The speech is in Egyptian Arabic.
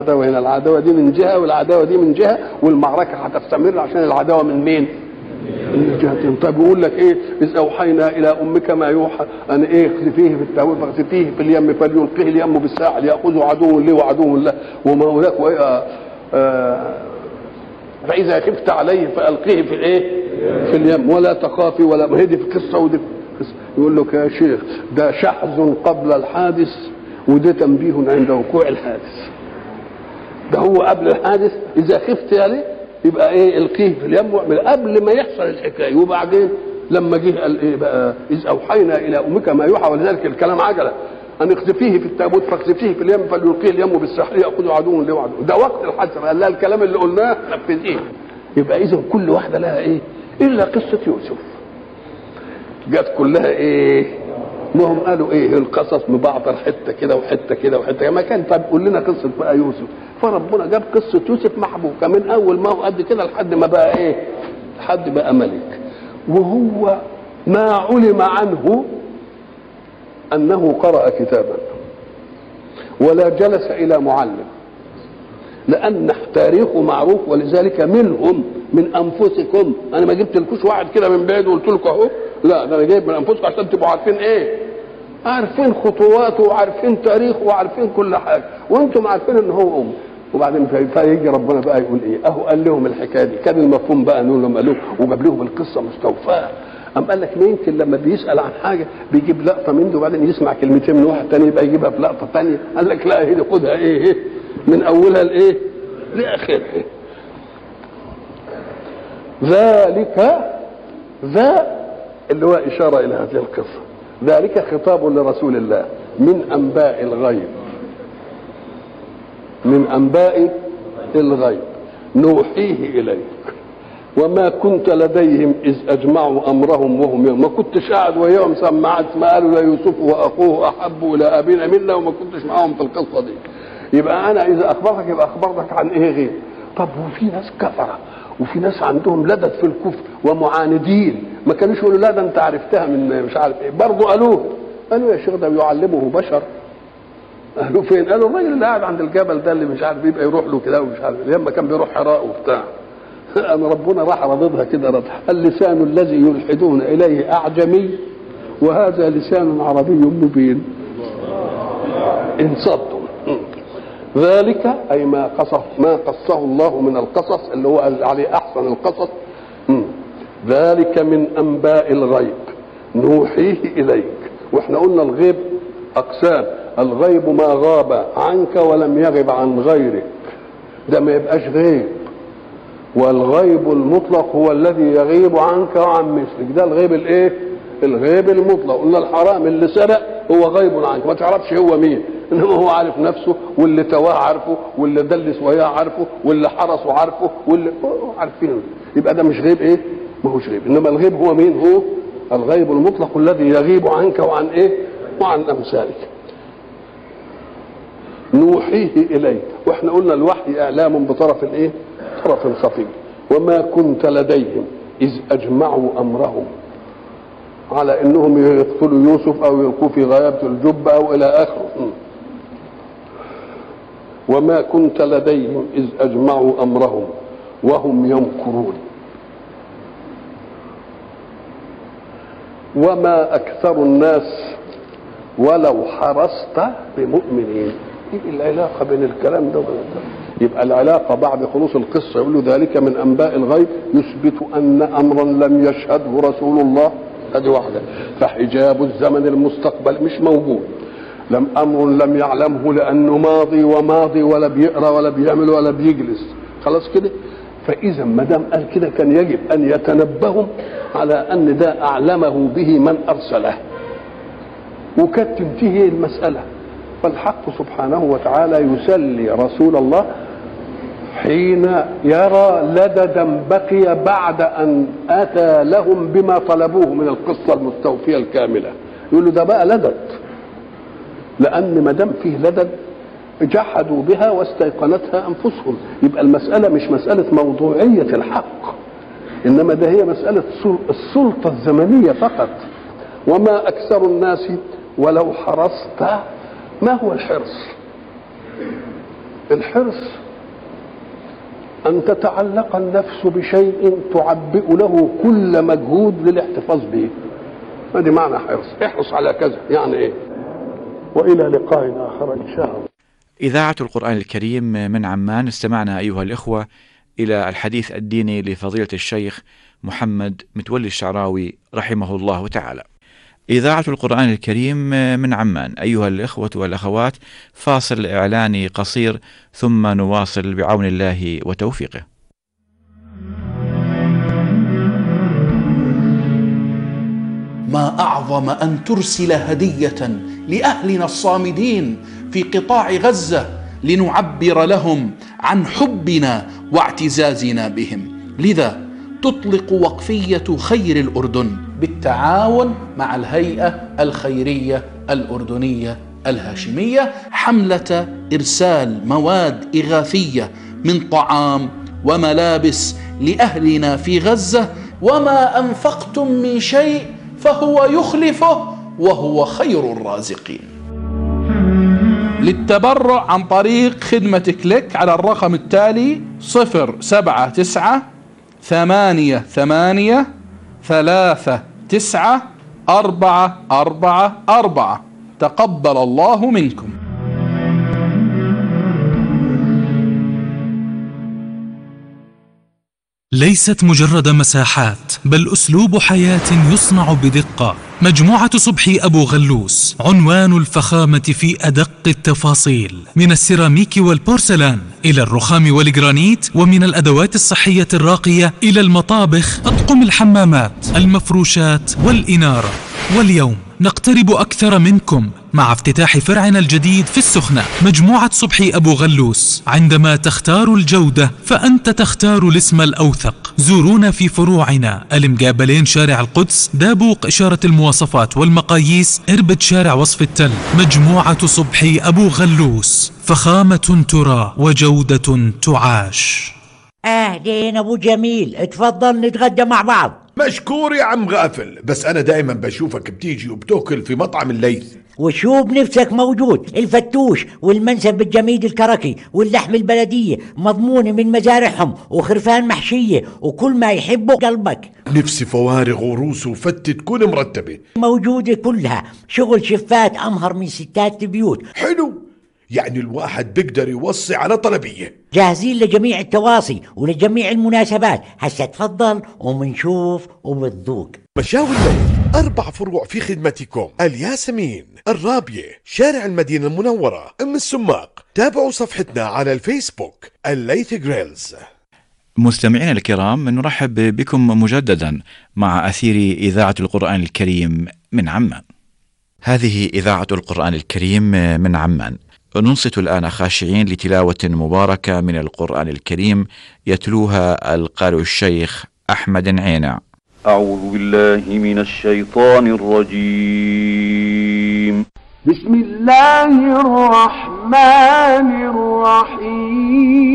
العداوه هنا العداوه دي من جهه والعداوه دي من جهه والمعركه هتستمر عشان العداوه من مين؟ من جهتين طيب يقول لك ايه اذ اوحينا الى امك ما يوحى ان ايه اقذفيه في التابوت فاقذفيه في اليم فليلقيه اليم بالساحل ياخذه عدو لي وعدو له وما هناك آه آه فاذا خفت عليه فالقيه في الايه؟ في اليم ولا تخافي ولا ما هي دي في قصه ودي في قصه يقول لك يا شيخ ده شحذ قبل الحادث وده تنبيه عند وقوع الحادث ده هو قبل الحادث اذا خفت عليه يبقى ايه القيه في اليم واعمل قبل ما يحصل الحكايه وبعدين لما جه قال ايه بقى اذ اوحينا الى امك ما يوحى ولذلك الكلام عجله ان اقذفيه في التابوت فاقذفيه في اليم فليلقيه اليم بالسحر ياخذ عدو له عدو ده وقت الحادثه قال لها الكلام اللي قلناه نفذيه يبقى اذا كل واحده لها ايه الا قصه يوسف جت كلها ايه ما هم قالوا ايه القصص مبعضر حته كده وحته كده وحته كده ما كان طب قول لنا قصه بقى يوسف فربنا جاب قصه يوسف محبوكه من اول ما هو قد كده لحد ما بقى ايه لحد بقى ملك وهو ما علم عنه انه قرأ كتابا ولا جلس الى معلم لان تاريخه معروف ولذلك منهم من انفسكم انا ما جبت لكوش واحد كده من بعيد وقلت لكم اهو لا ده انا جايب من انفسكم عشان تبقوا عارفين ايه عارفين خطواته وعارفين تاريخه وعارفين كل حاجه وانتم عارفين ان هو ام وبعدين فيجي ربنا بقى يقول ايه اهو قال لهم الحكايه دي كان المفهوم بقى نقول لهم قالوا وجاب لهم القصه مستوفاه أم قال لك ما يمكن لما بيسأل عن حاجة بيجيب لقطة من ده وبعدين يسمع كلمتين من واحد تاني يبقى يجيبها في لقطة تانية قال لك لا هي دي خدها إيه, إيه من أولها لإيه لآخرها ذلك ذا اللي هو إشارة إلى هذه القصة ذلك خطاب لرسول الله من أنباء الغيب من أنباء الغيب نوحيه إليك وما كنت لديهم إذ أجمعوا أمرهم وهم يوم ما كنتش قاعد وياهم سمعت ما قالوا لا يوسف وأخوه أحب إلى أبينا منا وما كنتش معاهم في القصة دي يبقى أنا إذا أخبرتك يبقى أخبرتك عن إيه غير طب وفي ناس كفرة وفي ناس عندهم لدد في الكفر ومعاندين ما كانوش يقولوا لا ده انت عرفتها من مش عارف ايه برضه قالوه قالوا يا شيخ ده يعلمه بشر قالوا فين؟ قالوا الراجل اللي قاعد عند الجبل ده اللي مش عارف يبقى يروح له كده ومش عارف لما كان بيروح حراء وبتاع أن ربنا راح رضضها كده رض اللسان الذي يلحدون إليه أعجمي وهذا لسان عربي مبين انصدوا ذلك أي ما قصه ما قصه الله من القصص اللي هو عليه أحسن القصص ذلك من أنباء الغيب نوحيه إليك واحنا قلنا الغيب أقسام الغيب ما غاب عنك ولم يغب عن غيرك ده ما يبقاش غيب والغيب المطلق هو الذي يغيب عنك وعن مثلك ده الغيب الايه الغيب المطلق قلنا الحرام اللي سرق هو غيب عنك ما تعرفش هو مين انما هو عارف نفسه واللي تواه عارفه واللي دلس وياه عارفه واللي حرسه عارفه واللي عارفينه يبقى ده مش غيب ايه ما هوش غيب انما الغيب هو مين هو الغيب المطلق الذي يغيب عنك وعن ايه وعن امثالك نوحيه اليك واحنا قلنا الوحي اعلام بطرف الايه طرف خفي وما كنت لديهم إذ أجمعوا أمرهم على أنهم يقتلوا يوسف أو يلقوه في غيابة الجب أو إلى آخره وما كنت لديهم إذ أجمعوا أمرهم وهم يمكرون وما أكثر الناس ولو حرصت بمؤمنين ايه العلاقة بين الكلام ده وبين ده يبقى العلاقة بعد خلوص القصة يقول له ذلك من أنباء الغيب يثبت أن أمرا لم يشهده رسول الله هذه واحدة فحجاب الزمن المستقبل مش موجود لم أمر لم يعلمه لأنه ماضي وماضي ولا بيقرأ ولا بيعمل ولا بيجلس خلاص كده فإذا ما دام قال كده كان يجب أن يتنبهوا على أن ده أعلمه به من أرسله وكانت تنتهي المسألة فالحق سبحانه وتعالى يسلي رسول الله حين يرى لددا بقي بعد ان اتى لهم بما طلبوه من القصه المستوفيه الكامله يقول له ده بقى لدد لان ما دام فيه لدد جحدوا بها واستيقنتها انفسهم يبقى المساله مش مساله موضوعيه الحق انما ده هي مساله السلطه الزمنيه فقط وما اكثر الناس ولو حرصت ما هو الحرص الحرص أن تتعلق النفس بشيء تعبئ له كل مجهود للاحتفاظ به هذه معنى حرص احرص على كذا يعني ايه والى لقاء اخر ان شاء الله إذاعة القرآن الكريم من عمان استمعنا أيها الإخوة إلى الحديث الديني لفضيلة الشيخ محمد متولي الشعراوي رحمه الله تعالى. إذاعة القرآن الكريم من عمان أيها الإخوة والأخوات فاصل إعلاني قصير ثم نواصل بعون الله وتوفيقه. ما اعظم ان ترسل هديه لاهلنا الصامدين في قطاع غزه لنعبر لهم عن حبنا واعتزازنا بهم لذا تطلق وقفيه خير الاردن بالتعاون مع الهيئه الخيريه الاردنيه الهاشميه حمله ارسال مواد اغاثيه من طعام وملابس لاهلنا في غزه وما انفقتم من شيء فهو يخلفه وهو خير الرازقين للتبرع عن طريق خدمة كليك على الرقم التالي صفر سبعة تسعة ثمانية ثمانية ثلاثة تسعة أربعة أربعة أربعة تقبل الله منكم ليست مجرد مساحات بل اسلوب حياه يصنع بدقه مجموعه صبحي ابو غلوس عنوان الفخامه في ادق التفاصيل من السيراميك والبورسلان الى الرخام والجرانيت ومن الادوات الصحيه الراقيه الى المطابخ اطقم الحمامات المفروشات والاناره واليوم نقترب أكثر منكم مع افتتاح فرعنا الجديد في السخنة مجموعة صبحي أبو غلوس عندما تختار الجودة فأنت تختار الاسم الأوثق زورونا في فروعنا المقابلين شارع القدس دابوق إشارة المواصفات والمقاييس إربد شارع وصف التل مجموعة صبحي أبو غلوس فخامة ترى وجودة تعاش اهلين ابو جميل اتفضل نتغدى مع بعض مشكور يا عم غافل بس انا دائما بشوفك بتيجي وبتاكل في مطعم الليث وشو بنفسك موجود الفتوش والمنسف الجميد الكركي واللحم البلدية مضمونة من مزارعهم وخرفان محشية وكل ما يحبه قلبك نفسي فوارغ وروس وفتة تكون مرتبة موجودة كلها شغل شفات أمهر من ستات البيوت حلو يعني الواحد بيقدر يوصي على طلبية جاهزين لجميع التواصي ولجميع المناسبات هسا تفضل ومنشوف وبتذوق مشاوي الليل أربع فروع في خدمتكم الياسمين الرابية شارع المدينة المنورة أم السماق تابعوا صفحتنا على الفيسبوك الليث جريلز مستمعينا الكرام نرحب بكم مجددا مع أثير إذاعة القرآن الكريم من عمان هذه إذاعة القرآن الكريم من عمان ننصت الآن خاشعين لتلاوة مباركة من القرآن الكريم يتلوها القارئ الشيخ أحمد عينع أعوذ بالله من الشيطان الرجيم بسم الله الرحمن الرحيم